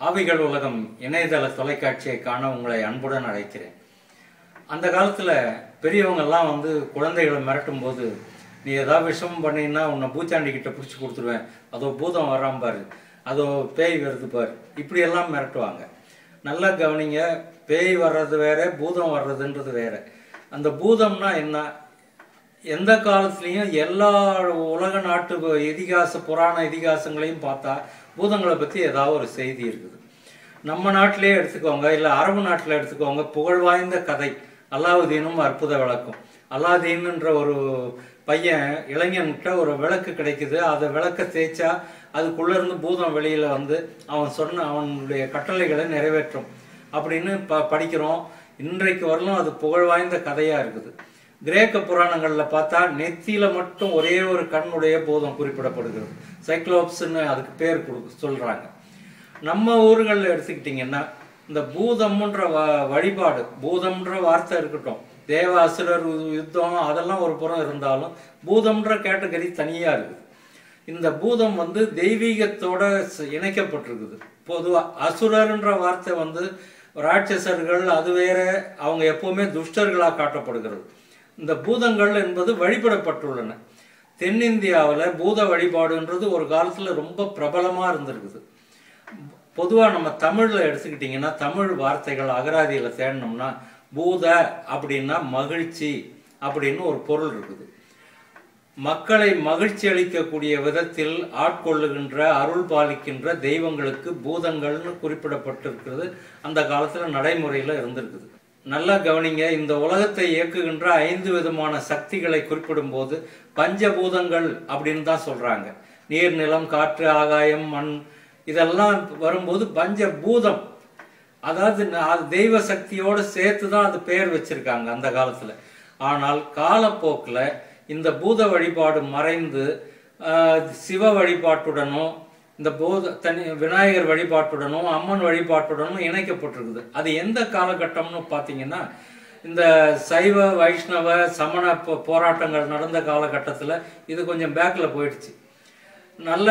ஆவிகள் உலகம் இணையதள தொலைக்காட்சியை காண உங்களை அன்புடன் அழைக்கிறேன் அந்த காலத்துல பெரியவங்க எல்லாம் வந்து குழந்தைகளை மிரட்டும் போது நீ ஏதாவது விஷமம் பண்ணினா உன்னை பூச்சாண்டி கிட்ட பிடிச்சி கொடுத்துருவேன் அதோ பூதம் வராம பாரு அதோ பேய் வருது பாரு இப்படி எல்லாம் மிரட்டுவாங்க நல்லா கவனிங்க பேய் வர்றது வேற பூதம் வர்றதுன்றது வேற அந்த பூதம்னா என்ன எந்த காலத்துலேயும் எல்லா உலக நாட்டு இதிகாச புராண இதிகாசங்களையும் பார்த்தா பூதங்களை பற்றி ஏதாவது ஒரு செய்தி இருக்குது நம்ம நாட்டிலே எடுத்துக்கோங்க இல்லை அரபு நாட்டில் எடுத்துக்கோங்க புகழ் வாய்ந்த கதை அலாவுதீனும் அற்புத விளக்கும் அலாதீன்ன்ற ஒரு பையன் இளைஞன்கிட்ட ஒரு விளக்கு கிடைக்குது அதை விளக்க தேய்ச்சா அதுக்குள்ள இருந்து பூதம் வெளியில வந்து அவன் சொன்ன அவனுடைய கட்டளைகளை நிறைவேற்றும் அப்படின்னு ப படிக்கிறோம் இன்றைக்கு வரலும் அது புகழ் வாய்ந்த கதையா இருக்குது கிரேக்க புராணங்கள்ல பார்த்தா நெத்தியில மட்டும் ஒரே ஒரு கண்ணுடைய பூதம் குறிப்பிடப்படுகிறது சைக்ளோப்ஸ்ன்னு அதுக்கு பேர் கொடு சொல்றாங்க நம்ம ஊர்களில் எடுத்துக்கிட்டிங்கன்னா இந்த பூதம்ன்ற வ- வழிபாடு பூதம்ன்ற வார்த்தை இருக்கட்டும் தேவ அசுரர் யு- யுத்தம் அதெல்லாம் ஒரு புறம் இருந்தாலும் பூதம்ன்ற கேட்டகரி தனியா இருக்குது இந்த பூதம் வந்து தெய்வீகத்தோட ச- இணைக்கப்பட்டிருக்குது பொதுவா அசுரர்ன்ற வார்த்தை வந்து ராட்சசர்கள் அது வேற அவங்க எப்பவுமே துஷ்டர்களா காட்டப்படுகிறது இந்த பூதங்கள் என்பது வழிபடப்பட்டுள்ளன தென்னிந்தியாவில் பூத வழிபாடுன்றது ஒரு காலத்துல ரொம்ப பிரபலமா இருந்திருக்குது பொதுவா நம்ம தமிழ்ல எடுத்துக்கிட்டிங்கன்னா தமிழ் வார்த்தைகள் அகராதியில தேடினோம்னா பூத அப்படின்னா மகிழ்ச்சி அப்படின்னு ஒரு பொருள் இருக்குது மக்களை மகிழ்ச்சி அளிக்கக்கூடிய விதத்தில் ஆட்கொள்ளுகின்ற அருள் பாலிக்கின்ற தெய்வங்களுக்கு பூதங்கள்னு குறிப்பிடப்பட்டிருக்கிறது அந்த காலத்துல நடைமுறையில இருந்திருக்குது நல்லா கவனிங்க இந்த உலகத்தை இயக்குகின்ற ஐந்து விதமான சக்திகளை குறிப்பிடும்போது பஞ்சபூதங்கள் அப்படின்னு தான் சொல்றாங்க நீர் நிலம் காற்று ஆகாயம் மண் இதெல்லாம் வரும்போது பஞ்சபூதம் அதாவது ந- அது தெய்வ சக்தியோட சேர்த்து தான் அது பெயர் வச்சிருக்காங்க அந்த காலத்துல ஆனால் காலப்போக்குல இந்த பூத வழிபாடு மறைந்து ஆஹ், சிவ வழிபாட்டுடனும் இந்த பூத தனி விநாயகர் வழிபாட்டுடனும் அம்மன் வழிபாட்டுடனும் இணைக்கப்பட்டிருக்குது அது எந்த காலகட்டம்னு பார்த்தீங்கன்னா இந்த சைவ வைஷ்ணவ சமண போ- போராட்டங்கள் நடந்த காலகட்டத்தில் இது கொஞ்சம் பேக்ல போயிடுச்சு நல்ல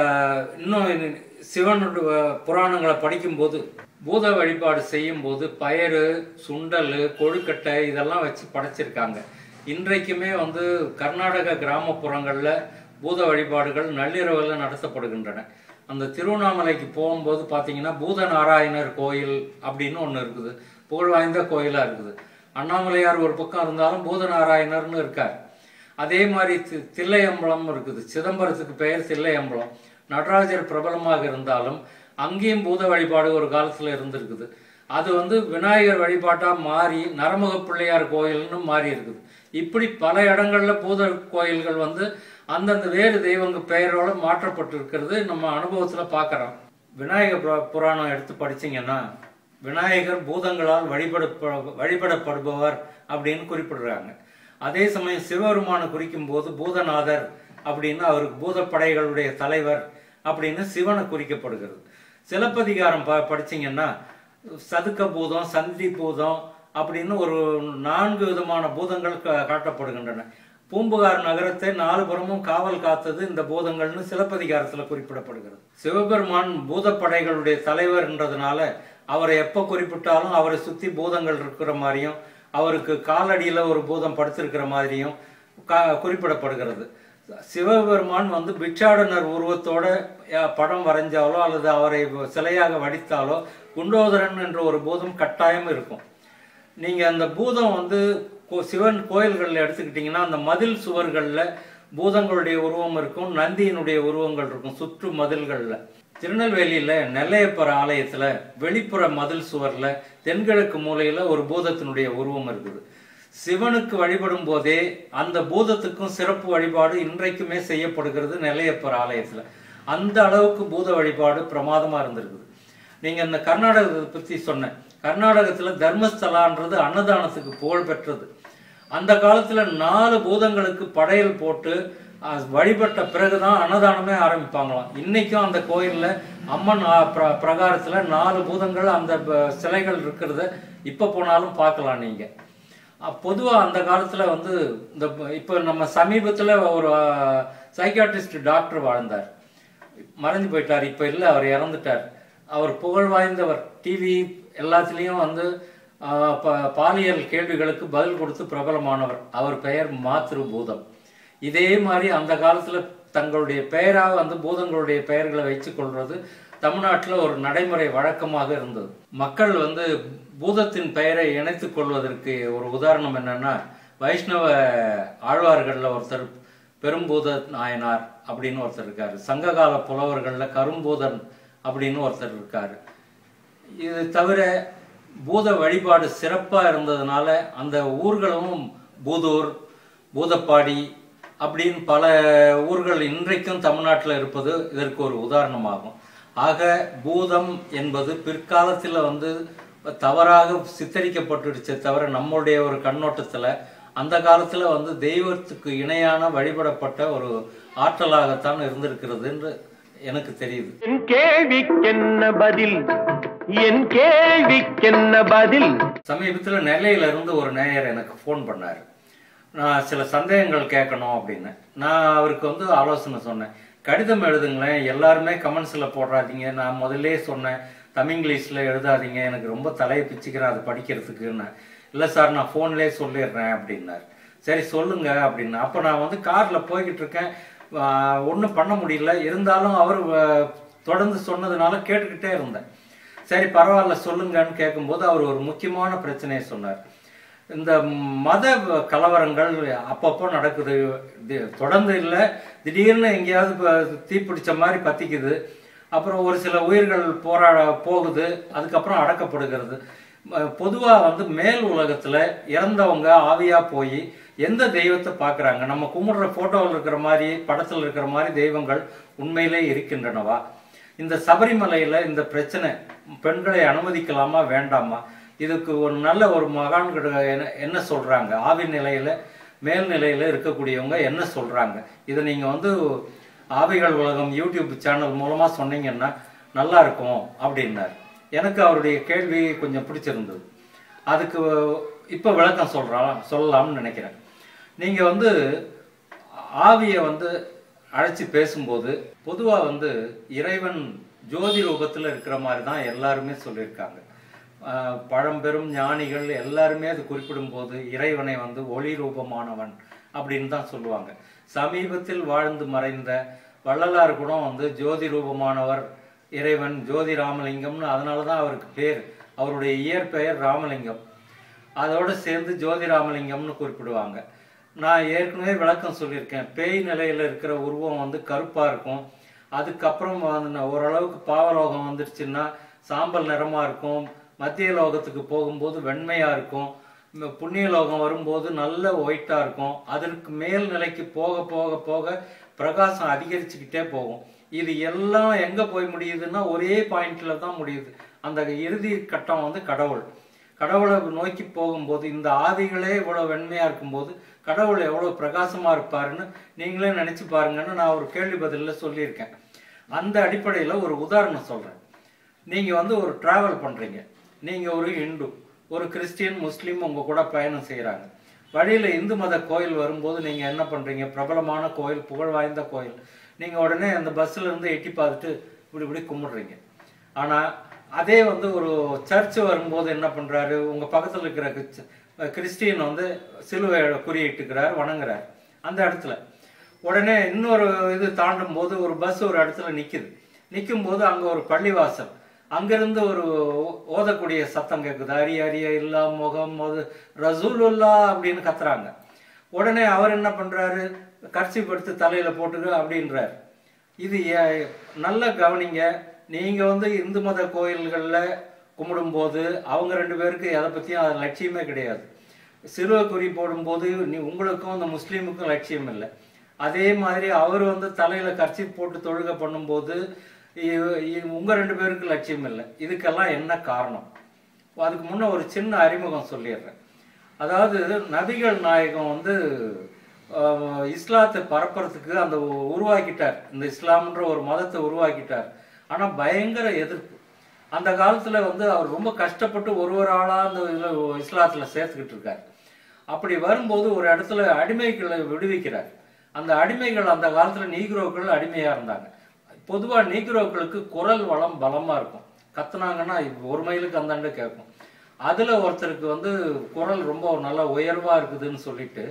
இன்னும் சிவனுடைய புராணங்களை படிக்கும்போது பூத வழிபாடு செய்யும்போது பயறு சுண்டல் கொழுக்கட்டை இதெல்லாம் வச்சு படைச்சிருக்காங்க இன்றைக்குமே வந்து கர்நாடக கிராமப்புறங்களில் பூத வழிபாடுகள் நள்ளிரவில் நடத்தப்படுகின்றன அந்த திருவண்ணாமலைக்கு போகும்போது பார்த்தீங்கன்னா பூத நாராயணர் கோயில் அப்படின்னு ஒன்று இருக்குது புகழ் வாய்ந்த கோயிலாக இருக்குது அண்ணாமலையார் ஒரு பக்கம் இருந்தாலும் பூத நாராயணர்னு இருக்கார் அதே மாதிரி தி- தில்லையம்பலம் இருக்குது சிதம்பரத்துக்கு பெயர் தில்லையம்பலம் நடராஜர் பிரபலமாக இருந்தாலும் அங்கேயும் பூத வழிபாடு ஒரு காலத்துல இருந்திருக்குது அது வந்து விநாயகர் வழிபாட்டா மாறி நரமுக பிள்ளையார் கோயில்னு மாறி இருக்குது இப்படி பல இடங்கள்ல பூத கோயில்கள் வந்து அந்தந்த வேறு தெய்வங்க பெயரோட மாற்றப்பட்டிருக்கிறது நம்ம அனுபவத்துல பார்க்கறோம் விநாயகர் புரா- புராணம் எடுத்து படிச்சீங்கன்னா விநாயகர் பூதங்களால் வழிபட வழிபடப்படுபவர் அப்படின்னு குறிப்பிடுறாங்க அதே சமயம் சிவபெருமானை குறிக்கும் போது பூதநாதர் அப்படின்னு அவருக்கு பூதப்படைகளுடைய தலைவர் அப்படின்னு சிவனை குறிக்கப்படுகிறது சிலப்பதிகாரம் ப படிச்சீங்கன்னா சதுக்க பூதம் சந்தி பூதம் அப்படின்னு ஒரு நான்கு விதமான பூதங்கள் கா- காட்டப்படுகின்றன பூம்புகார் நகரத்தை நாலு புறமும் காவல் காத்தது இந்த பூதங்கள்னு சிலப்பதிகாரத்துல குறிப்பிடப்படுகிறது சிவபெருமான் பூதப்படைகளுடைய தலைவர்ன்றதுனால அவரை எப்ப குறிப்பிட்டாலும் அவரை சுத்தி பூதங்கள் இருக்கிற மாதிரியும் அவருக்கு காலடியில ஒரு பூதம் படுத்திருக்கிற மாதிரியும் கா- குறிப்பிடப்படுகிறது சிவபெருமான் வந்து பிட்சாடனர் உருவத்தோட அஹ், படம் வரைஞ்சாலோ அல்லது அவரை சிலையாக வடித்தாலோ குண்டோதரன் என்ற ஒரு பூதம் கட்டாயம் இருக்கும் நீங்க அந்த பூதம் வந்து கோ- சிவன் கோயில்கள்ல எடுத்துக்கிட்டீங்கன்னா அந்த மதில் சுவர்கள்ல பூதங்களுடைய உருவம் இருக்கும் நந்தியினுடைய உருவங்கள் இருக்கும் சுற்று மதில்கள்ல திருநெல்வேலியில நெல்லையப்பர் ஆலயத்துல வெளிப்புற மதில் சுவர்ல தென்கிழக்கு மூலையில ஒரு பூதத்தினுடைய உருவம் இருக்குது சிவனுக்கு வழிபடும் போதே அந்த பூதத்துக்கும் சிறப்பு வழிபாடு இன்றைக்குமே செய்யப்படுகிறது நெல்லையப்பர் ஆலயத்துல அந்த அளவுக்கு பூத வழிபாடு பிரமாதமா இருந்திருக்குது நீங்க இந்த கர்நாடகத்தை பத்தி சொன்னேன் கர்நாடகத்துல தர்மஸ்தலான்றது அன்னதானத்துக்கு புகழ் பெற்றது அந்த காலத்துல நாலு பூதங்களுக்கு படையல் போட்டு அஹ், வழிபட்ட பிறகுதான் அன்னதானமே ஆரம்பிப்பாங்களாம் இன்னைக்கும் அந்த கோயில்ல அம்மன் ஆ, பிர- பிரகாரத்துல நாலு பூதங்கள் அந்த ப- சிலைகள் இருக்கிறத இப்ப போனாலும் பார்க்கலாம் நீங்க அஹ், பொதுவா அந்த காலத்துல வந்து இந்த ப- இப்ப நம்ம சமீபத்துல ஒரு சைக்காட்ரிஸ்ட் டாக்டர் வாழ்ந்தார் மறைஞ்சு போயிட்டார் இப்ப இல்ல அவர் இறந்துட்டார் அவர் புகழ் வாய்ந்தவர் டிவி எல்லாத்துலேயும் வந்து ஆஹ், ப- பாலியல் கேள்விகளுக்கு பதில் கொடுத்து பிரபலமானவர் அவர் பெயர் மாத்ரு பூதம் இதே மாதிரி அந்த காலத்தில் தங்களுடைய பெயராக வந்து பூதங்களுடைய பெயர்களை வச்சு கொள்வது தமிழ்நாட்டில் ஒரு நடைமுறை வழக்கமாக இருந்தது மக்கள் வந்து பூதத்தின் பெயரை இணைத்துக் கொள்வதற்கு ஒரு உதாரணம் என்னன்னா வைஷ்ணவ ஆழ்வார்களில் ஒருத்தர் பெரும்பூத நாயனார் அப்படின்னு ஒருத்தர் இருக்காரு சங்ககால புலவர்களில் கரும்பூதன் அப்படின்னு ஒருத்தர் இருக்காரு இது தவிர பூத வழிபாடு சிறப்பாக இருந்ததுனால அந்த ஊர்களும் பூதூர் பூதப்பாடி அப்படின்னு பல ஊர்கள் இன்றைக்கும் தமிழ்நாட்டில் இருப்பது இதற்கு ஒரு உதாரணமாகும் ஆக பூதம் என்பது பிற்காலத்தில் வந்து தவறாக சித்தரிக்கப்பட்டுடுச்சே தவிர நம்முடைய ஒரு கண்ணோட்டத்தில் அந்த காலத்தில் வந்து தெய்வத்துக்கு இணையான வழிபடப்பட்ட ஒரு ஆற்றலாகத்தான் இருந்திருக்கிறது என்று எனக்கு தெரியுது என் கேள்விக்கென்ன பதில் என் கேள்விக்கென்ன பதில் சமீபத்தில் நெல்லையில இருந்து ஒரு நேயர் எனக்கு ஃபோன் பண்ணார் நான் சில சந்தேகங்கள் கேட்கணும் அப்படின்னு நான் அவருக்கு வந்து ஆலோசனை சொன்னேன் கடிதம் எழுதுங்களேன் எல்லாருமே கமெண்ட்ஸில் போடுறாதீங்க நான் முதல்லே சொன்னேன் தமிங்கிலீஷில் எழுதாதீங்க எனக்கு ரொம்ப தலையை பிச்சுக்கிறேன் அதை படிக்கிறதுக்குன்னு இல்லை சார் நான் ஃபோன்லேயே சொல்லிடுறேன் அப்படின்னார் சரி சொல்லுங்க அப்படின்னு அப்போ நான் வந்து காரில் போய்கிட்டு இருக்கேன் ஒன்றும் பண்ண முடியல இருந்தாலும் அவர் ஆஹ், தொடர்ந்து சொன்னதுனால கேட்டுக்கிட்டே இருந்தேன் சரி பரவாயில்ல சொல்லுங்கன்னு கேட்கும்போது அவர் ஒரு முக்கியமான பிரச்சனையை சொன்னார் இந்த மத கலவரங்கள் அப்பப்போ நடக்குது தி- தொடர்ந்து இல்லை திடீர்னு எங்கேயாவது இப்ப தீப்பிடிச்ச மாதிரி பத்திக்குது அப்புறம் ஒரு சில உயிர்கள் போராட போகுது அதுக்கப்புறம் அடக்கப்படுகிறது பொதுவாக வந்து மேல் உலகத்தில் இறந்தவங்க ஆவியாக போய் எந்த தெய்வத்தை பார்க்குறாங்க நம்ம கும்பிடுற ஃபோட்டோவில் இருக்கிற மாதிரி படத்தில் இருக்கிற மாதிரி தெய்வங்கள் உண்மையிலே இருக்கின்றனவா இந்த சபரிமலையில இந்த பிரச்சனை பெண்களை அனுமதிக்கலாமா வேண்டாமா இதுக்கு ஒரு நல்ல ஒரு மகான்கிட்ட என்ன என்ன சொல்றாங்க ஆவி நிலையில மேல் நிலையில இருக்கக்கூடியவங்க என்ன சொல்றாங்க இதை நீங்க வந்து ஆவிகள் உலகம் யூடியூப் சேனல் மூலமா சொன்னீங்கன்னா நல்லா இருக்கும் அப்படின்னார் எனக்கு அவருடைய கேள்வி கொஞ்சம் பிடிச்சிருந்தது அதுக்கு இப்போ விளக்கம் சொல்றா சொல்லலாம்னு நினைக்கிறேன் நீங்க வந்து ஆவியை வந்து அழைச்சி பேசும்போது பொதுவாக வந்து இறைவன் ஜோதி ரூபத்தில் இருக்கிற மாதிரி தான் எல்லாருமே சொல்லியிருக்காங்க ஆஹ் பழம்பெரும் ஞானிகள் எல்லாருமே அது குறிப்பிடும்போது இறைவனை வந்து ஒளி ரூபமானவன் அப்படின்னு தான் சொல்லுவாங்க சமீபத்தில் வாழ்ந்து மறைந்த வள்ளலார் கூட வந்து ஜோதி ரூபமானவர் இறைவன் ஜோதி ராமலிங்கம்னு அதனால தான் அவருக்கு பேர் அவருடைய இயற்பெயர் ராமலிங்கம் அதோட சேர்ந்து ஜோதி ராமலிங்கம்னு குறிப்பிடுவாங்க நான் ஏற்கனவே விளக்கம் சொல்லியிருக்கேன் பேய் நிலையில இருக்கிற உருவம் வந்து கருப்பா இருக்கும் அதுக்கப்புறம் வந்து நான் ஓரளவுக்கு பாவலோகம் வந்துருச்சுன்னா சாம்பல் நிறமா இருக்கும் மத்திய லோகத்துக்கு போகும்போது வெண்மையா இருக்கும் ம- புண்ணிய லோகம் வரும்போது நல்ல ஒயிட்டா இருக்கும் அதற்கு மேல் நிலைக்கு போக போக போக பிரகாசம் அதிகரிச்சுக்கிட்டே போகும் இது எல்லாம் எங்க போய் முடியுதுன்னா ஒரே பாயிண்ட்ல தான் முடியுது அந்த இறுதி கட்டம் வந்து கடவுள் கடவுளை நோக்கி போகும்போது இந்த ஆவிகளே இவ்வளவு வெண்மையா இருக்கும்போது கடவுள் எவ்வளவு பிரகாசமா இருப்பாருன்னு நீங்களே நினைச்சு பாருங்கன்னு நான் ஒரு கேள்வி பதில்ல சொல்லியிருக்கேன் அந்த அடிப்படையில ஒரு உதாரணம் சொல்றேன் நீங்க வந்து ஒரு டிராவல் பண்றீங்க நீங்க ஒரு இந்து ஒரு கிறிஸ்டியன் முஸ்லீம் உங்க கூட பயணம் செய்றாங்க வழியில இந்து மத கோயில் வரும்போது நீங்க என்ன பண்றீங்க பிரபலமான கோயில் புகழ் வாய்ந்த கோயில் நீங்க உடனே அந்த பஸ்ல இருந்து எட்டி பார்த்துட்டு இப்படி இப்படி கும்பிடுறீங்க ஆனா அதே வந்து ஒரு சர்ச் வரும்போது என்ன பண்றாரு உங்க பக்கத்துல இருக்கிற கிறிஸ்த- கிறிஸ்டியன் வந்து சிலுவை குறியிட்டுக்கிறார் வணங்குறார் அந்த இடத்துல உடனே இன்னொரு இது தாண்டும் போது ஒரு பஸ் ஒரு இடத்துல நிக்குது நிற்கும் போது அங்க ஒரு பள்ளிவாசல் அங்கிருந்து ஒரு ஓ- ஓதக்கூடிய சத்தம் கேட்குது அரி அரிய இல்லா முகம் அது ரசூலுல்லா அப்படின்னு கத்துறாங்க உடனே அவர் என்ன பண்றாரு கர்ச்சி படுத்து தலையில போட்டுக்க அப்படின்றார் இது ஏ- நல்ல கவனிங்க நீங்க வந்து இந்து மத கோயில்கள்ல கும்பிடும்போது அவங்க ரெண்டு பேருக்கு எதை பத்தியும் அது லட்சியமே கிடையாது சிறுவ குறி போடும்போது நீ உங்களுக்கும் அந்த முஸ்லீமுக்கும் லட்சியம் இல்லை அதே மாதிரி அவர் வந்து தலையில கர்ச்சி போட்டு தொழுகை பண்ணும்போது இ- இ- உங்க ரெண்டு பேருக்கு லட்சியம் இல்லை இதுக்கெல்லாம் என்ன காரணம் அதுக்கு முன்ன ஒரு சின்ன அறிமுகம் சொல்லிடுறேன் அதாவது நபிகள் நாயகம் வந்து அஹ், இஸ்லாத்தை பரப்புறதுக்கு அந்த உ- உருவாக்கிட்டார் இந்த இஸ்லாம்ன்ற ஒரு மதத்தை உருவாக்கிட்டார் ஆனா பயங்கர எதிர்ப்பு அந்த காலத்துல வந்து அவர் ரொம்ப கஷ்டப்பட்டு ஒரு ஒரு ஆளா அந்த இதுல இஸ்லாத்துல சேர்த்துக்கிட்டு இருக்கார் அப்படி வரும்போது ஒரு இடத்துல அடிமைகளை விடுவிக்கிறார் அந்த அடிமைகள் அந்த காலத்துல நீக்ரோக்கள் அடிமையா இருந்தாங்க பொதுவா நீக்ரோக்களுக்கு குரல் வளம் பலமா இருக்கும் கத்துனாங்கன்னா ஒரு மைலுக்கு அந்தாண்டு கேட்கும் அதுல ஒருத்தருக்கு வந்து குரல் ரொம்ப நல்லா உயர்வா இருக்குதுன்னு சொல்லிட்டு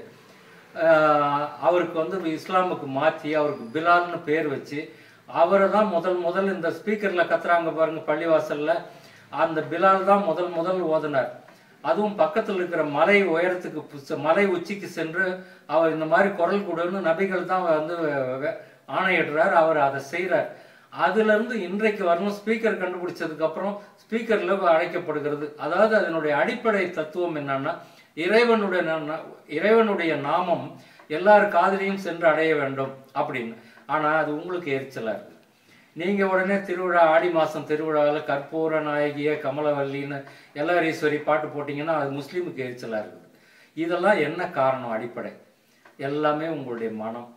ஆஹ், அவருக்கு வந்து இஸ்லாமுக்கு மாற்றி அவருக்கு பிலால்னு பேர் வச்சு அவரை தான் முதல் முதல் இந்த ஸ்பீக்கர்ல கத்துறாங்க பாருங்க பள்ளிவாசல்ல அந்த பிலால் தான் முதல் முதல் ஓதுனார் அதுவும் பக்கத்தில் இருக்கிற மலை உயரத்துக்கு பு- மலை உச்சிக்கு சென்று அவர் இந்த மாதிரி குரல் கொடுன்னு நபிகள் தான் வந்து வெ- ஆணையிடுறார் அவர் அதை செய்றார் அதுல இருந்து இன்றைக்கு வரணும் ஸ்பீக்கர் கண்டுபிடிச்சதுக்கு அப்புறம் ஸ்பீக்கர்ல அழைக்கப்படுகிறது அதாவது அதனுடைய அடிப்படை தத்துவம் என்னன்னா இறைவனுடைய நா- இறைவனுடைய நாமம் எல்லார் காதலையும் சென்று அடைய வேண்டும் அப்படின்னு ஆனா அது உங்களுக்கு எரிச்சலா இருக்கு நீங்க உடனே திருவிழா ஆடி மாசம் திருவிழாவில் கற்பூர நாயகிய கமலவல்லின்னு எல்லாரீஸ்வரி பாட்டு போட்டீங்கன்னா அது முஸ்லீமுக்கு எரிச்சலா இருக்குது இதெல்லாம் என்ன காரணம் அடிப்படை எல்லாமே உங்களுடைய மனம்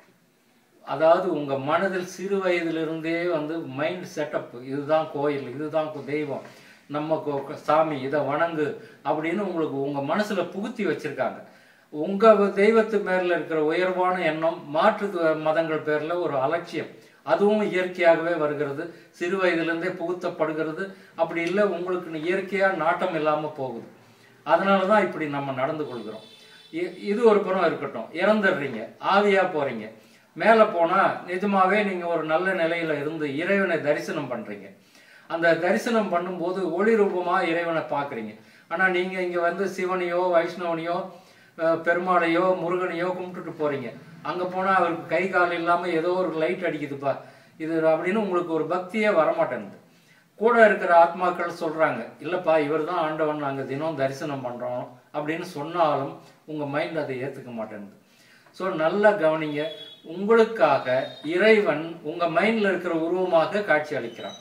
அதாவது உங்க மனதில் சிறு வயதிலிருந்தே வந்து மைண்ட் செட்டப் இதுதான் கோயில் இதுதான் கு- தெய்வம் நம்ம கோ- சாமி இதை வணங்கு அப்படின்னு உங்களுக்கு உங்க மனசுல புகுத்தி வச்சிருக்காங்க உங்க தெய்வத்து மேல இருக்கிற உயர்வான எண்ணம் மாற்று த- மதங்கள் பேர்ல ஒரு அலட்சியம் அதுவும் இயற்கையாகவே வருகிறது சிறு வயதிலிருந்தே புகுத்தப்படுகிறது அப்படி இல்லை உங்களுக்கு இயற்கையா நாட்டம் இல்லாம போகுது அதனால தான் இப்படி நம்ம நடந்து கொள்கிறோம் இ- இது ஒரு புறம் இருக்கட்டும் இறந்துடுறீங்க ஆவியா போறீங்க மேலே போனா நிஜமாவே நீங்க ஒரு நல்ல நிலையில இருந்து இறைவனை தரிசனம் பண்றீங்க அந்த தரிசனம் பண்ணும்போது ஒளி ரூபமா இறைவனை பார்க்குறீங்க ஆனா நீங்க இங்க வந்து சிவனையோ வைஷ்ணவனையோ அஹ், பெருமாளையோ முருகனையோ கும்பிட்டுட்டு போறீங்க அங்க போனா அவருக்கு கை கால் இல்லாம ஏதோ ஒரு லைட் அடிக்குதுப்பா இது அப்படின்னு உங்களுக்கு ஒரு பக்தியே வரமாட்டேங்குது கூட இருக்கிற ஆத்மாக்கள் சொல்றாங்க இல்லப்பா இவர் தான் ஆண்டவன் நாங்க தினம் தரிசனம் பண்றோம் அப்படின்னு சொன்னாலும் உங்க மைண்ட் அதை ஏத்துக்க மாட்டேங்குது ஸோ நல்லா கவனிங்க உங்களுக்காக இறைவன் உங்க மைண்ட்ல இருக்கிற உருவமாக காட்சி அளிக்கிறான்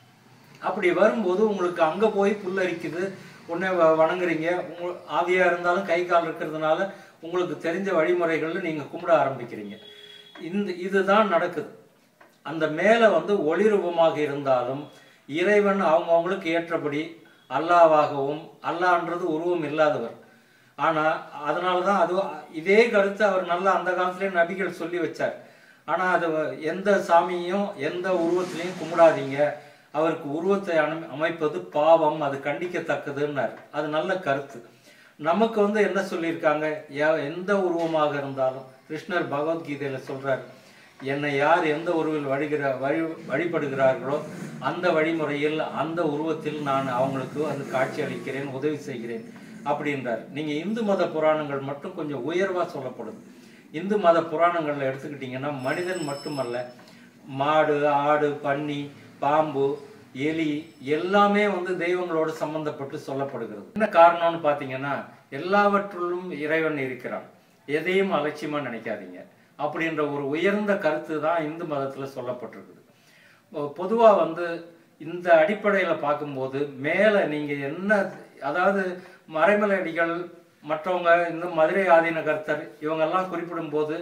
அப்படி வரும்போது உங்களுக்கு அங்க போய் புல்லரிக்குது உடனே வ- வணங்குறீங்க உங்க ஆவியா இருந்தாலும் கை கால் இருக்கிறதுனால உங்களுக்கு தெரிஞ்ச வழிமுறைகள்ல நீங்க கும்பிட ஆரம்பிக்கிறீங்க இந்த இதுதான் நடக்குது அந்த மேல வந்து ஒளி ரூபமாக இருந்தாலும் இறைவன் அவங்கவங்களுக்கு ஏற்றபடி அல்லாவாகவும் அல்லான்றது உருவம் இல்லாதவர் ஆனா அதனாலதான் அது இதே கருத்து அவர் நல்லா அந்த காலத்திலே நபிகள் சொல்லி வச்சார் ஆனா அது எந்த சாமியையும் எந்த உருவத்திலையும் கும்பிடாதீங்க அவருக்கு உருவத்தை அமை- அமைப்பது பாவம் அது கண்டிக்கத்தக்கதுன்னார் அது நல்ல கருத்து நமக்கு வந்து என்ன சொல்லியிருக்காங்க யா- எந்த உருவமாக இருந்தாலும் கிருஷ்ணர் பகவத்கீதையில சொல்றார் என்னை யார் எந்த உருவில் வழிகிற வழி வழிபடுகிறார்களோ அந்த வழிமுறையில் அந்த உருவத்தில் நான் அவங்களுக்கு அது காட்சி அளிக்கிறேன் உதவி செய்கிறேன் அப்படின்றார் நீங்க இந்து மத புராணங்கள் மட்டும் கொஞ்சம் உயர்வா சொல்லப்படுது இந்து மத புராணங்கள்ல எடுத்துக்கிட்டீங்கன்னா மனிதன் மட்டுமல்ல மாடு ஆடு பன்னி பாம்பு எலி எல்லாமே வந்து தெய்வங்களோடு சம்பந்தப்பட்டு சொல்லப்படுகிறது என்ன காரணம்னு பார்த்தீங்கன்னா எல்லாவற்றிலும் இறைவன் இருக்கிறான் எதையும் அலட்சியமா நினைக்காதீங்க அப்படின்ற ஒரு உயர்ந்த கருத்து தான் இந்து மதத்துல சொல்லப்பட்டிருக்குது பொ- பொதுவா வந்து இந்த அடிப்படையில பார்க்கும்போது மேல நீங்க என்ன அதாவது மறைமலையடிகள் மற்றவங்க இந்த மதுரை ஆதீன கர்த்தர் இவங்கெல்லாம் குறிப்பிடும்போது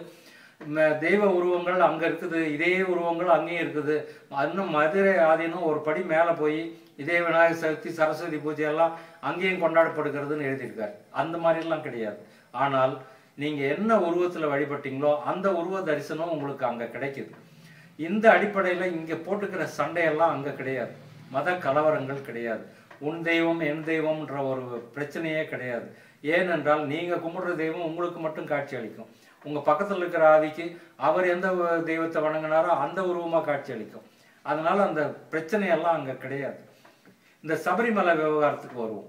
ம- தெய்வ உருவங்கள் அங்க இருக்குது இதே உருவங்கள் அங்கேயும் இருக்குது இன்னும் மதுரை ஆதீனம் ஒரு படி மேல போய் இதே விநாயகர் சதுர்த்தி சரஸ்வதி பூஜை எல்லாம் அங்கேயும் கொண்டாடப்படுகிறதுன்னு எழுதியிருக்காரு அந்த மாதிரிலாம் கிடையாது ஆனால் நீங்க என்ன உருவத்துல வழிபட்டீங்களோ அந்த உருவ தரிசனம் உங்களுக்கு அங்க கிடைக்குது இந்த அடிப்படையில இங்க போட்டுக்கிற சண்டையெல்லாம் அங்க கிடையாது மத கலவரங்கள் கிடையாது உன் தெய்வம் என் தெய்வம்ன்ற ஒரு பிரச்சனையே கிடையாது ஏனென்றால் நீங்க கும்பிடுற தெய்வம் உங்களுக்கு மட்டும் காட்சி அளிக்கும் உங்க பக்கத்துல இருக்கிற ஆவிக்கு அவர் எந்த வ- தெய்வத்தை வணங்கினாரோ அந்த உருவமா காட்சி அளிக்கும் அதனால அந்த பிரச்சனையெல்லாம் அங்க கிடையாது இந்த சபரிமலை விவகாரத்துக்கு வருவோம்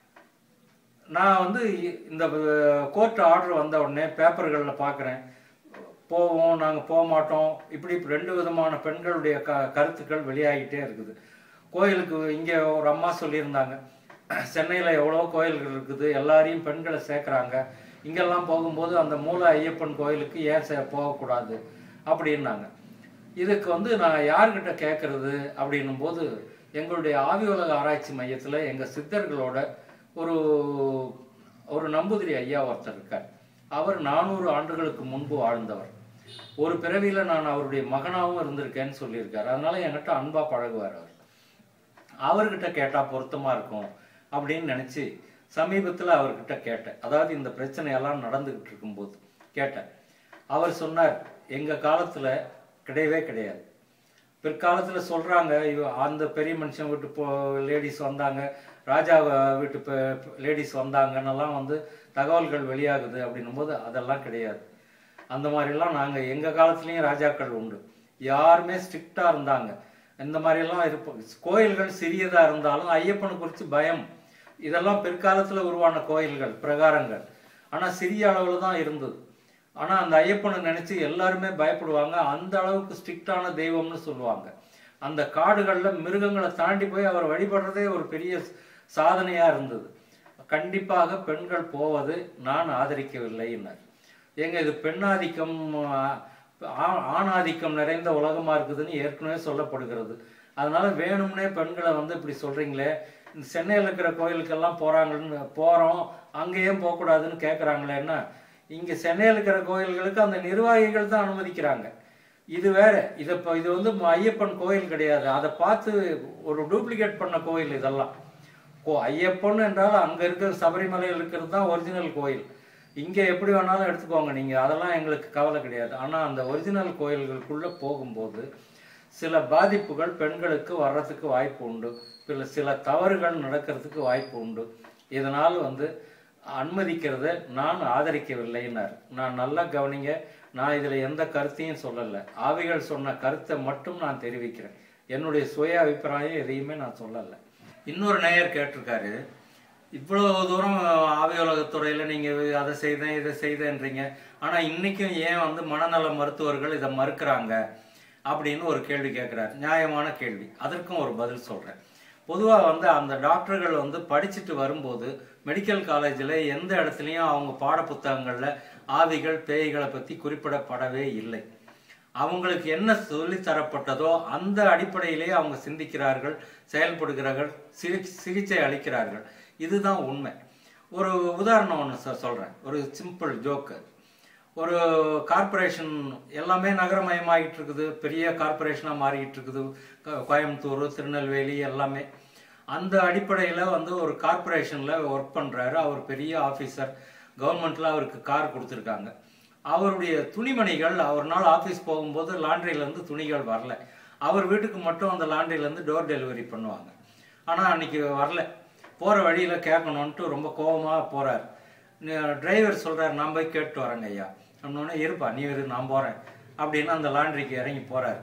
நான் வந்து இ- இந்த கோர்ட் ஆர்டர் வந்த உடனே பேப்பர்களில் பார்க்குறேன் போவோம் நாங்கள் போக மாட்டோம் இப்படி ரெண்டு விதமான பெண்களுடைய க கருத்துக்கள் வெளியாகிட்டே இருக்குது கோயிலுக்கு இங்கே ஒரு அம்மா சொல்லியிருந்தாங்க சென்னையில் எவ்வளோ கோயில்கள் இருக்குது எல்லாரையும் பெண்களை சேர்க்குறாங்க இங்கெல்லாம் போகும்போது அந்த மூல ஐயப்பன் கோயிலுக்கு ஏன் சே போகக்கூடாது அப்படின்னாங்க இதுக்கு வந்து நான் யார்கிட்ட கேட்கறது அப்படின்னும் போது எங்களுடைய ஆவி உலக ஆராய்ச்சி மையத்தில் எங்கள் சித்தர்களோட ஒரு ஒரு நம்பூதிரி ஐயா ஒருத்தர் இருக்கார் அவர் நானூறு ஆண்டுகளுக்கு முன்பு வாழ்ந்தவர் ஒரு பிறவியில நான் அவருடைய மகனாகவும் இருந்திருக்கேன்னு சொல்லியிருக்காரு அதனால என்கிட்ட அன்பா பழகுவார் அவர் அவர்கிட்ட கேட்டா பொருத்தமா இருக்கும் அப்படின்னு நினைச்சு சமீபத்துல அவர்கிட்ட கேட்டேன் அதாவது இந்த பிரச்சனை எல்லாம் நடந்துகிட்டு இருக்கும்போது கேட்டேன் அவர் சொன்னார் எங்க காலத்துல கிடையவே கிடையாது பிற்காலத்தில் சொல்கிறாங்க அந்த பெரிய மனுஷன் வீட்டு போ லேடிஸ் வந்தாங்க ராஜா வ- வீட்டு லேடிஸ் வந்தாங்கன்னெல்லாம் வந்து தகவல்கள் வெளியாகுது அப்படின்னும் போது அதெல்லாம் கிடையாது அந்த மாதிரிலாம் நாங்கள் எங்கள் காலத்துலேயும் ராஜாக்கள் உண்டு யாருமே ஸ்ட்ரிக்டாக இருந்தாங்க இந்த மாதிரிலாம் இருப்போம் கோயில்கள் சிறியதாக இருந்தாலும் ஐயப்பனை குறித்து பயம் இதெல்லாம் பிற்காலத்தில் உருவான கோயில்கள் பிரகாரங்கள் ஆனால் சிறிய அளவில் தான் இருந்தது ஆனால் அந்த ஐயப்பனை நினச்சி எல்லாருமே பயப்படுவாங்க அந்த அளவுக்கு ஸ்ட்ரிக்டான தெய்வம்னு சொல்லுவாங்க அந்த காடுகளில் மிருகங்களை தாண்டி போய் அவர் வழிபடுறதே ஒரு பெரிய சாதனையாக இருந்தது கண்டிப்பாக பெண்கள் போவது நான் ஆதரிக்கவில்லைன்னார் ஏங்க இது பெண்ணாதிக்கம் ஆ- ஆணாதிக்கம் நிறைந்த உலகமாக இருக்குதுன்னு ஏற்கனவே சொல்லப்படுகிறது அதனால வேணும்னே பெண்களை வந்து இப்படி சொல்கிறீங்களே இந்த சென்னையில் இருக்கிற கோயிலுக்கெல்லாம் போகிறாங்கன்னு போகிறோம் அங்கேயும் போகக்கூடாதுன்னு கேட்குறாங்களேன்னா இங்கே சென்னையில் இருக்கிற கோயில்களுக்கு அந்த நிர்வாகிகள் தான் அனுமதிக்கிறாங்க இது வேற இதை இப்போ இது வந்து ஐயப்பன் கோயில் கிடையாது அதை பார்த்து ஒரு டூப்ளிகேட் பண்ண கோயில் இதெல்லாம் கோ ஐயப்பன் என்றால் அங்கே இருக்கிற சபரிமலையில் இருக்கிறது தான் ஒரிஜினல் கோயில் இங்கே எப்படி வேணாலும் எடுத்துக்கோங்க நீங்கள் அதெல்லாம் எங்களுக்கு கவலை கிடையாது ஆனால் அந்த ஒரிஜினல் கோயில்களுக்குள்ளே போகும்போது சில பாதிப்புகள் பெண்களுக்கு வர்றதுக்கு வாய்ப்பு உண்டு சில சில தவறுகள் நடக்கிறதுக்கு வாய்ப்பு உண்டு இதனால் வந்து அனுமதிக்கிறத நான் ஆதரிக்கவில்லைன்னார் நான் நல்லா கவனிங்க நான் இதில் எந்த கருத்தையும் சொல்லலை ஆவிகள் சொன்ன கருத்தை மட்டும் நான் தெரிவிக்கிறேன் என்னுடைய சுய அபிப்பிராயம் எதையுமே நான் சொல்லலை இன்னொரு நேயர் கேட்டிருக்காரு இவ்வளவு தூரம் ஆவி உலகத்துறையில் நீங்கள் அதை செய்தேன் இதை செய்தேன்றீங்க ஆனால் இன்னைக்கும் ஏன் வந்து மனநல மருத்துவர்கள் இதை மறுக்கிறாங்க அப்படின்னு ஒரு கேள்வி கேட்குறாரு நியாயமான கேள்வி அதற்கும் ஒரு பதில் சொல்கிறேன் பொதுவாக வந்து அந்த டாக்டர்கள் வந்து படிச்சுட்டு வரும்போது மெடிக்கல் காலேஜில் எந்த இடத்துலையும் அவங்க பாடப்புத்தகங்களில் ஆவிகள் பேய்களை பற்றி குறிப்பிடப்படவே இல்லை அவங்களுக்கு என்ன சொல்லித் தரப்பட்டதோ அந்த அடிப்படையிலேயே அவங்க சிந்திக்கிறார்கள் செயல்படுகிறார்கள் சிகி சிகிச்சை அளிக்கிறார்கள் இதுதான் உண்மை ஒரு உதாரணம் ஒன்று சொல்கிறேன் ஒரு சிம்பிள் ஜோக்கு ஒரு கார்ப்பரேஷன் எல்லாமே நகரமயமாகிட்டு இருக்குது பெரிய கார்ப்பரேஷனாக மாறிக்கிட்டு இருக்குது க- கோயம்புத்தூர் திருநெல்வேலி எல்லாமே அந்த அடிப்படையில் வந்து ஒரு கார்ப்பரேஷனில் ஒர்க் பண்ணுறாரு அவர் பெரிய ஆஃபீஸர் கவர்மெண்ட்டில் அவருக்கு கார் கொடுத்துருக்காங்க அவருடைய துணிமணிகள் அவர் நாள் ஆஃபீஸ் போகும்போது லாண்ட்ரியிலேருந்து துணிகள் வரல அவர் வீட்டுக்கு மட்டும் அந்த லாண்ட்ரியிலேருந்து டோர் டெலிவரி பண்ணுவாங்க ஆனால் அன்னைக்கு வரல போகிற வழியில் கேட்கணுன்ட்டு ரொம்ப கோபமாக போகிறார் டிரைவர் சொல்கிறார் நான் போய் கேட்டு வரேங்க ஐயா சொன்னோடனே இருப்பா நீ இரு நான் போகிறேன் அப்படின்னு அந்த லாண்ட்ரிக்கு இறங்கி போகிறார்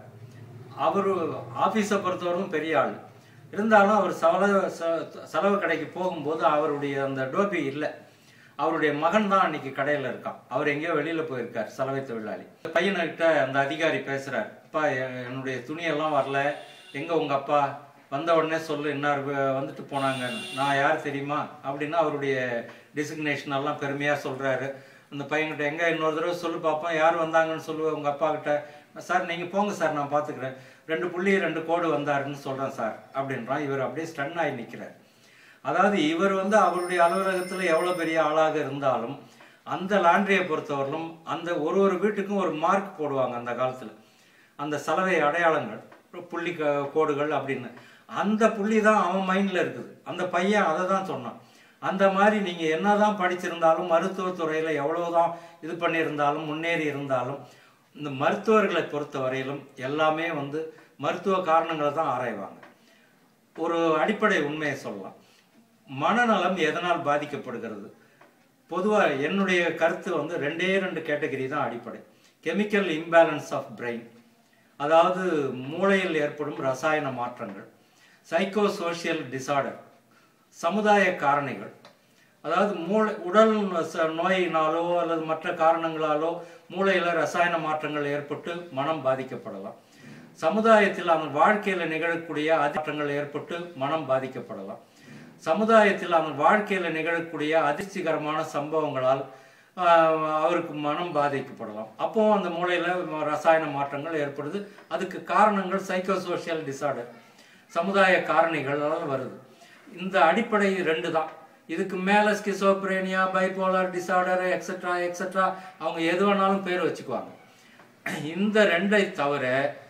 அவர் ஆஃபீஸை பொறுத்தவரைக்கும் பெரிய ஆள் இருந்தாலும் அவர் செலவு செ- செலவு கடைக்கு போகும்போது அவருடைய அந்த டோபி இல்லை அவருடைய மகன் தான் அன்னைக்கு கடையில் இருக்கான் அவர் எங்கேயோ வெளியில் போயிருக்கார் சலவை தொழிலாளி பையன்கிட்ட அந்த அதிகாரி பேசுகிறார் அப்பா எ- என்னுடைய துணியெல்லாம் வரல எங்கே உங்கள் அப்பா வந்த உடனே சொல்லு இன்னார் வ- வந்துட்டு போனாங்க நான் யார் தெரியுமா அப்படின்னு அவருடைய டிசிக்னேஷன் எல்லாம் பெருமையாக சொல்கிறாரு அந்த பையன்கிட்ட எங்கே இன்னொரு தடவை சொல்லு பார்ப்போம் யார் வந்தாங்கன்னு சொல்லு உங்கள் அப்பா கிட்ட சார் நீங்கள் போங்க சார் நான் பார்த்துக்கிறேன் ரெண்டு புள்ளி ரெண்டு கோடு வந்தாருன்னு சொல்கிறேன் சார் அப்படின்றான் இவர் அப்படியே ஸ்டன் ஆகி நிற்கிறார் அதாவது இவர் வந்து அவருடைய அலுவலகத்தில் எவ்வளோ பெரிய ஆளாக இருந்தாலும் அந்த லாண்ட்ரியை பொறுத்தவரையிலும் அந்த ஒரு ஒரு வீட்டுக்கும் ஒரு மார்க் போடுவாங்க அந்த காலத்தில் அந்த சலவை அடையாளங்கள் புள்ளி க- கோடுகள் அப்படின்னு அந்த புள்ளி தான் அவன் மைண்டில் இருக்குது அந்த பையன் அதை தான் சொன்னான் அந்த மாதிரி நீங்கள் என்னதான் படிச்சிருந்தாலும் மருத்துவத்துறையில் எவ்வளவுதான் இது பண்ணியிருந்தாலும் முன்னேறி இருந்தாலும் இந்த மருத்துவர்களை பொறுத்த வரையிலும் எல்லாமே வந்து மருத்துவ காரணங்களை தான் ஆராய்வாங்க ஒரு அடிப்படை உண்மையை சொல்லலாம் மனநலம் எதனால் பாதிக்கப்படுகிறது பொதுவாக என்னுடைய கருத்து வந்து ரெண்டே ரெண்டு கேட்டகரி தான் அடிப்படை கெமிக்கல் இம்பேலன்ஸ் ஆஃப் பிரெயின் அதாவது மூளையில் ஏற்படும் ரசாயன மாற்றங்கள் சைக்கோ சோஷியல் டிசார்டர் சமுதாய காரணிகள் அதாவது மூளை உடல் ச- நோயினாலோ அல்லது மற்ற காரணங்களாலோ மூளையில் ரசாயன மாற்றங்கள் ஏற்பட்டு மனம் பாதிக்கப்படலாம் சமுதாயத்தில் அவன் வாழ்க்கையில் நிகழக்கூடிய அதிர்ஷ்டங்கள் ஏற்பட்டு மனம் பாதிக்கப்படலாம் சமுதாயத்தில் அவன் வாழ்க்கையில் நிகழக்கூடிய அதிர்ச்சிகரமான சம்பவங்களால் ஆஹ், அவருக்கு மனம் பாதிக்கப்படலாம் அப்போ அந்த மூளையில் ரசாயன மாற்றங்கள் ஏற்படுது அதுக்கு காரணங்கள் சைக்கோ சோஷியல் டிசார்டர் சமுதாய காரணிகளால் வருது இந்த அடிப்படை ரெண்டு தான் இதுக்கு மேலே schizophrenia bipolar disorder etcetera etcetera அவங்க எது வேணாலும் பேர் வச்சுக்குவாங்க இந்த ரெண்டை தவிர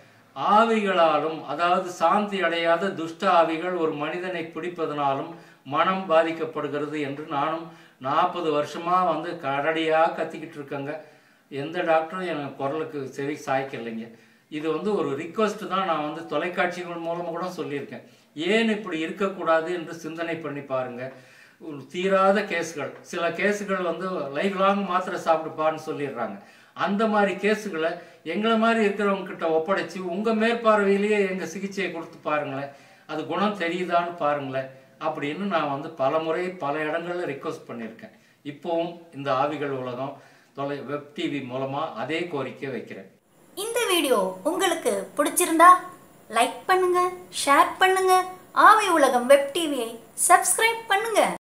ஆவிகளாலும் அதாவது சாந்தி அடையாத துஷ்ட ஆவிகள் ஒரு மனிதனை பிடிப்பதனாலும் மனம் பாதிக்கப்படுகிறது என்று நானும் நாற்பது வருஷமா வந்து கரடியாக கத்திக்கிட்டு இருக்கேங்க எந்த டாக்டரும் எனக்கு குரலுக்கு செவி சாய்க்கலைங்க இது வந்து ஒரு ரிக்வஸ்ட் தான் நான் வந்து தொலைக்காட்சிகள் மூலமாக கூட சொல்லியிருக்கேன் ஏன் இப்படி இருக்கக்கூடாது என்று சிந்தனை பண்ணி பாருங்க ஒரு தீராத கேஸுகள் சில கேஸுகள் வந்து லைஃப் லாங் மாத்திரை சாப்பிடுப்பான்னு சொல்லிடுறாங்க அந்த மாதிரி கேஸுகளை எங்களை மாதிரி இருக்கிறவங்க கிட்ட ஒப்படைச்சு உங்க மேற்பார்வையிலேயே எங்க சிகிச்சையை கொடுத்து பாருங்களேன் அது குணம் தெரியுதான்னு பாருங்களேன் அப்படின்னு நான் வந்து பல முறை பல இடங்கள்ல ரிக்வஸ்ட் பண்ணியிருக்கேன் இப்போவும் இந்த ஆவிகள் உலகம் தொலை வெப் டிவி மூலமா அதே கோரிக்கை வைக்கிறேன் இந்த வீடியோ உங்களுக்கு பிடிச்சிருந்தா லைக் பண்ணுங்க ஷேர் பண்ணுங்க ஆவி உலகம் வெப் டிவியை சப்ஸ்கிரைப் பண்ணுங்க